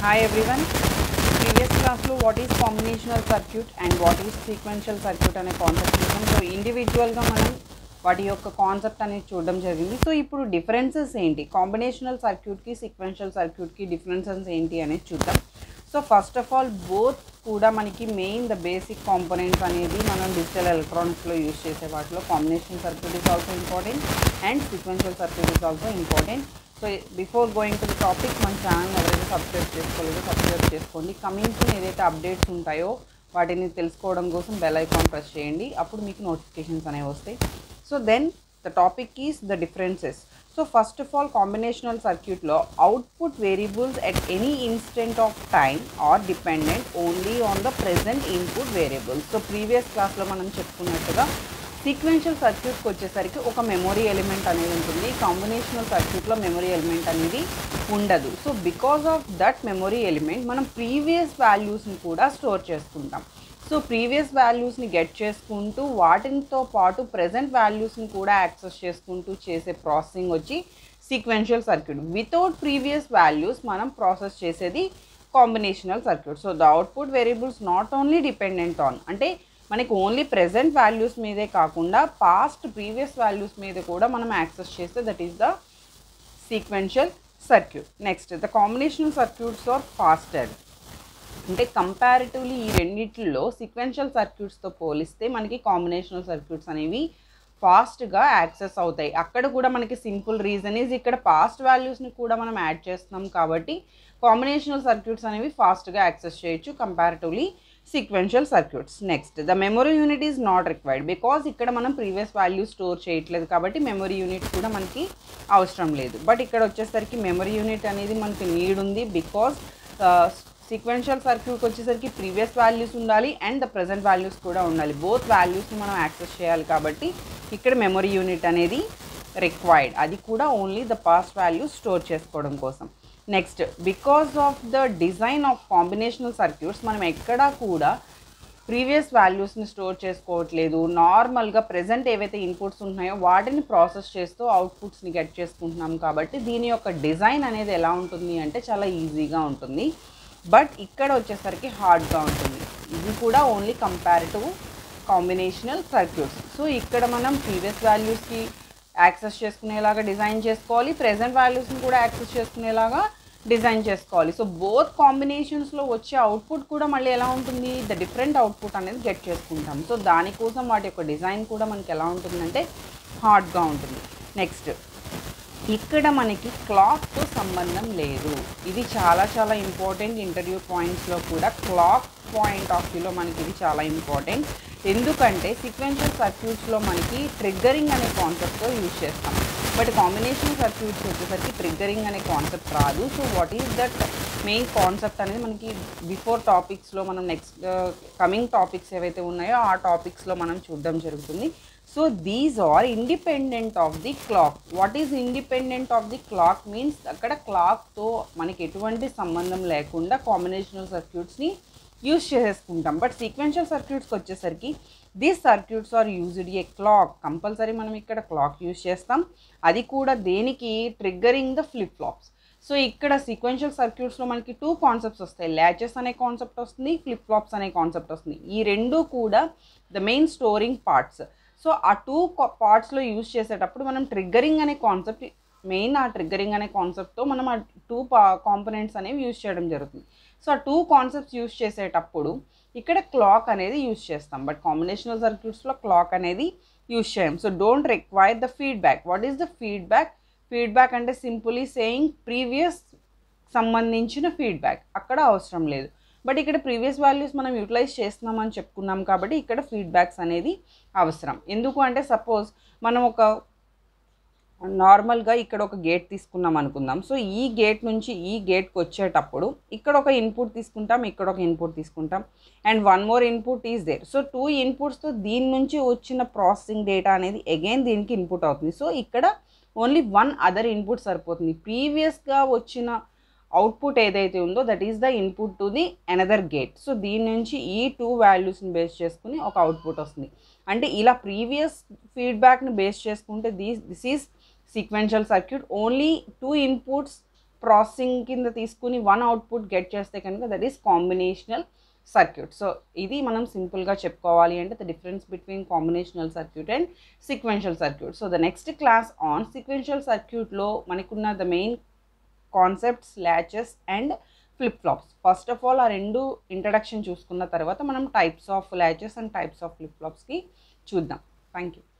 Hi everyone. Previous క్లాస్లో what is combinational circuit and what is sequential circuit అనే concept చూసాం so ఇండివిజువల్గా మనం వాటి యొక్క కాన్సెప్ట్ అనేది చూడడం జరిగింది సో ఇప్పుడు డిఫరెన్సెస్ ఏంటి కాంబినేషనల్ సర్క్యూట్కి సీక్వెన్షియల్ సర్క్యూట్కి డిఫరెన్సెస్ ఏంటి అనేది చూద్దాం so first of all both కూడా మనకి మెయిన్ ద బేసిక్ కాంపోనెంట్స్ అనేది మనం డిజిటల్ ఎలక్ట్రానిక్స్లో యూజ్ చేసే వాటిలో combination circuit is also important and sequential circuit is also important so before going to the topic మన ఛానల్ ఎవరైతే సబ్స్క్రైబ్ చేసుకోలేదో సబ్స్క్రైబ్ చేసుకోండి కమింగ్ టు ఏదైతే అప్డేట్స్ ఉంటాయో వాటిని తెలుసుకోవడం కోసం బెల్ ఐకాన్ ప్రెస్ చేయండి అప్పుడు మీకు నోటిఫికేషన్స్ అనేవి వస్తాయి so then the topic is the differences so first of all combinational సర్క్యూట్లో output variables at any instant of time are dependent only on the present input variables so previous క్లాస్లో మనం చెప్పుకున్నట్టుగా sequential సర్క్యూట్కి వచ్చేసరికి ఒక memory element అనేది ఉంటుంది combinational సర్క్యూట్లో మెమొరీ ఎలిమెంట్ అనేది ఉండదు so because of that memory element మనం ప్రీవియస్ వాల్యూస్ని కూడా స్టోర్ చేసుకుంటాం సో ప్రీవియస్ వాల్యూస్ని గెట్ చేసుకుంటూ వాటితో పాటు ప్రజెంట్ వాల్యూస్ని కూడా యాక్సెస్ చేసుకుంటూ చేసే ప్రాసెసింగ్ వచ్చి sequential circuit without previous values మనం ప్రాసెస్ చేసేది combinational circuit so the output variables not only dependent on అంటే మనకి ఓన్లీ ప్రెజెంట్ వాల్యూస్ మీదే కాకుండా పాస్ట్ ప్రీవియస్ వాల్యూస్ మీద కూడా మనం యాక్సెస్ చేస్తే that is the sequential circuit next the combinational circuits are faster అంటే కంపారిటివ్లీ ఈ రెండిట్లో సీక్వెన్షియల్ సర్క్యూట్స్తో పోలిస్తే మనకి కాంబినేషనల్ సర్క్యూట్స్ అనేవి ఫాస్ట్గా యాక్సెస్ అవుతాయి అక్కడ కూడా మనకి సింపుల్ రీజన్ ఈజ్ ఇక్కడ పాస్ట్ వాల్యూస్ని కూడా మనం యాడ్ చేస్తున్నాం కాబట్టి కాంబినేషనల్ సర్క్యూట్స్ అనేవి ఫాస్ట్గా యాక్సెస్ చేయొచ్చు comparatively sequential circuits next the memory unit is not required because ఇక్కడ మనం ప్రీవియస్ వాల్యూ స్టోర్ చేయట్లేదు కాబట్టి మెమొరీ యూనిట్ కూడా మనకి అవసరం లేదు బట్ ఇక్కడ వచ్చేసరికి మెమొరీ యూనిట్ అనేది మనకి నీడ్ ఉంది బికాజ్ సీక్వెన్షియల్ సర్క్యూట్కి వచ్చేసరికి ప్రీవియస్ వాల్యూస్ ఉండాలి అండ్ ద ప్రజెంట్ వాల్యూస్ కూడా ఉండాలి బోత్ వాల్యూస్ని మనం యాక్సెస్ చేయాలి కాబట్టి ఇక్కడ మెమొరీ యూనిట్ అనేది రిక్వైర్డ్ అది కూడా only the past values store చేసుకోవడం కోసం next because of the design of combinational circuits మనం ఎక్కడా కూడా ప్రీవియస్ వాల్యూస్ని స్టోర్ చేసుకోవట్లేదు నార్మల్గా ప్రజెంట్ ఏవైతే ఇన్పుట్స్ ఉన్నాయో వాటిని ప్రాసెస్ చేస్తూ అవుట్పుట్స్ని గెట్ చేసుకుంటున్నాం కాబట్టి దీని యొక్క డిజైన్ అనేది ఎలా ఉంటుంది అంటే చాలా ఈజీగా ఉంటుంది బట్ ఇక్కడ వచ్చేసరికి హార్డ్గా ఉంటుంది ఇది కూడా only comparative combinational circuits so ఇక్కడ మనం ప్రీవియస్ వాల్యూస్కి యాక్సెస్ చేసుకునేలాగా డిజైన్ చేసుకోవాలి ప్రెజెంట్ వాల్యూస్ని కూడా యాక్సెస్ చేసుకునేలాగా డిజైన్ చేసుకోవాలి సో బోత్ కాంబినేషన్స్లో వచ్చే అవుట్పుట్ కూడా మళ్ళీ ఎలా ఉంటుంది ద డిఫరెంట్ అవుట్పుట్ అనేది గెట్ చేసుకుంటాం సో దానికోసం వాటి యొక్క డిజైన్ కూడా మనకి ఎలా ఉంటుందంటే హార్డ్గా ఉంటుంది నెక్స్ట్ ఇక్కడ మనకి క్లాక్తో సంబంధం లేదు ఇది చాలా చాలా ఇంపార్టెంట్ ఇంటర్వ్యూ పాయింట్స్లో కూడా క్లాక్ పాయింట్ ఆఫ్ వ్యూలో మనకి ఇది చాలా ఇంపార్టెంట్ ఎందుకంటే సీక్వెన్షియల్ సర్క్యూట్స్లో మనకి ట్రిగ్గరింగ్ అనే కాన్సెప్ట్తో యూజ్ చేస్తాం బట్ కాంబినేషన్ సర్క్యూట్స్ వచ్చేసరికి ట్రిగ్గరింగ్ అనే కాన్సెప్ట్ రాదు so what is that main concept అనేది మనకి బిఫోర్ టాపిక్స్లో మనం నెక్స్ట్ కమింగ్ టాపిక్స్ ఏవైతే ఉన్నాయో ఆ టాపిక్స్లో మనం చూడడం జరుగుతుంది so these are independent of the clock what is independent of the clock means అక్కడ క్లాక్తో మనకి ఎటువంటి సంబంధం లేకుండా కాంబినేషనల్ సర్క్యూట్స్ని యూజ్ చేసేసుకుంటాం బట్ సీక్వెన్షియల్ సర్క్యూట్స్కి వచ్చేసరికి these circuits are used a clock compulsory మనం ఇక్కడ క్లాక్ యూజ్ చేస్తాం అది కూడా దేనికి triggering the flip flops so ఇక్కడ సీక్వెన్షియల్ సర్క్యూట్స్లో మనకి టూ కాన్సెప్ట్స్ వస్తాయి ల్యాచెస్ అనే కాన్సెప్ట్ వస్తుంది ఫ్లిప్ ఫ్లాప్స్ అనే కాన్సెప్ట్ వస్తుంది ఈ రెండు కూడా the main storing parts so ఆ టూ పార్ట్స్లో యూజ్ చేసేటప్పుడు మనం ట్రిగ్గరింగ్ అనే కాన్సెప్ట్ మెయిన్ ఆ ట్రిగ్గరింగ్ అనే కాన్సెప్ట్తో మనం ఆ టూ కాంపనెంట్స్ అనేవి యూజ్ చేయడం జరుగుతుంది సో ఆ టూ కాన్సెప్ట్స్ యూజ్ చేసేటప్పుడు ఇక్కడ క్లాక్ అనేది యూజ్ చేస్తాం బట్ కాంబినేషనల్ సర్క్యూట్స్లో క్లాక్ అనేది యూజ్ చేయం so don't require the feedback what is the feedback feedback అంటే సింపుల్లీ సేయింగ్ ప్రీవియస్ సంబంధించిన ఫీడ్బ్యాక్ అక్కడ అవసరం లేదు బట్ ఇక్కడ ప్రీవియస్ వాల్యూస్ మనం యూటిలైజ్ చేస్తున్నామని చెప్పుకున్నాం కాబట్టి ఇక్కడ ఫీడ్బ్యాక్స్ అనేది అవసరం ఎందుకు అంటే సపోజ్ మనం ఒక నార్మల్గా ఇక్కడ ఒక గేట్ తీసుకున్నాం అనుకుందాం సో ఈ గేట్ నుంచి ఈ గేట్కి వచ్చేటప్పుడు ఇక్కడ ఒక ఇన్పుట్ తీసుకుంటాం ఇక్కడ ఒక ఇన్పుట్ తీసుకుంటాం and one more input is there so two ఇన్పుట్స్తో దీని నుంచి వచ్చిన ప్రాసెసింగ్ డేటా అనేది అగైన్ దీనికి ఇన్పుట్ అవుతుంది సో ఇక్కడ ఓన్లీ వన్ అదర్ ఇన్పుట్ సరిపోతుంది ప్రీవియస్గా వచ్చిన అవుట్పుట్ ఏదైతే ఉందో that is the input to the another gate so దీని నుంచి ఈ టూ వాల్యూస్ని బేస్ చేసుకుని ఒక అవుట్పుట్ వస్తుంది అంటే ఇలా ప్రీవియస్ ఫీడ్బ్యాక్ని బేస్ చేసుకుంటే these this is sequential circuit only two inputs processing కింద తీసుకుని వన్ అవుట్పుట్ గెట్ చేస్తే కనుక that is combinational circuit so ఇది మనం సింపుల్గా చెప్పుకోవాలి అంటే the difference between combinational circuit and sequential circuit so the next class on sequential సర్క్యూట్లో మనకున్న the main concepts latches and flip flops first of all ఆ రెండు ఇంట్రడక్షన్ చూసుకున్న తర్వాత మనం types of latches and types of flip ఫ్లాప్స్కి చూద్దాం thank you